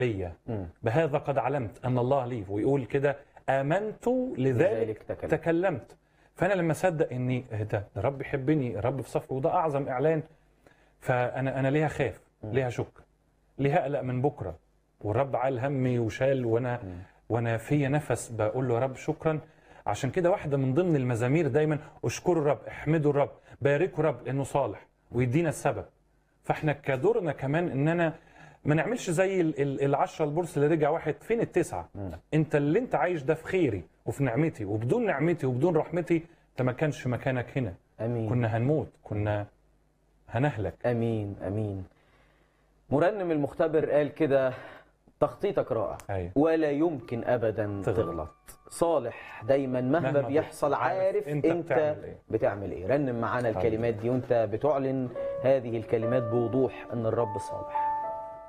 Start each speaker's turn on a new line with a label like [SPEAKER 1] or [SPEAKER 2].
[SPEAKER 1] ليا
[SPEAKER 2] مم.
[SPEAKER 1] بهذا قد علمت ان الله لي ويقول كده امنت لذلك
[SPEAKER 2] لذلك تكلم.
[SPEAKER 1] تكلمت فانا لما اصدق اني إيه ده ده رب يحبني رب في صفي وده اعظم اعلان فانا انا ليه اخاف ليه اشك ليه اقلق من بكره والرب عال همي وشال وانا وانا فيا نفس بقول له يا رب شكرا عشان كده واحده من ضمن المزامير دايما اشكروا الرب احمدوا الرب باركوا الرب لانه صالح ويدينا السبب فاحنا كدورنا كمان اننا ما نعملش زي ال- ال- العشرة البورس اللي رجع واحد فين التسعة انت اللي انت عايش ده في خيري وفي نعمتي وبدون نعمتي وبدون رحمتي انت ما كانش مكانك هنا
[SPEAKER 2] امين
[SPEAKER 1] كنا هنموت كنا هنهلك
[SPEAKER 2] امين امين مرنم المختبر قال كده تخطيطك رائع
[SPEAKER 1] أيوة.
[SPEAKER 2] ولا يمكن ابدا
[SPEAKER 1] تغلط.
[SPEAKER 2] تغلط صالح دايما مهما,
[SPEAKER 1] مهما
[SPEAKER 2] بيحصل
[SPEAKER 1] بيحصل،
[SPEAKER 2] عارف
[SPEAKER 1] عارف
[SPEAKER 2] انت,
[SPEAKER 1] أنت بتعمل إيه.
[SPEAKER 2] بتعمل ايه رنم معانا الكلمات دي وانت بتعلن هذه الكلمات بوضوح ان الرب صالح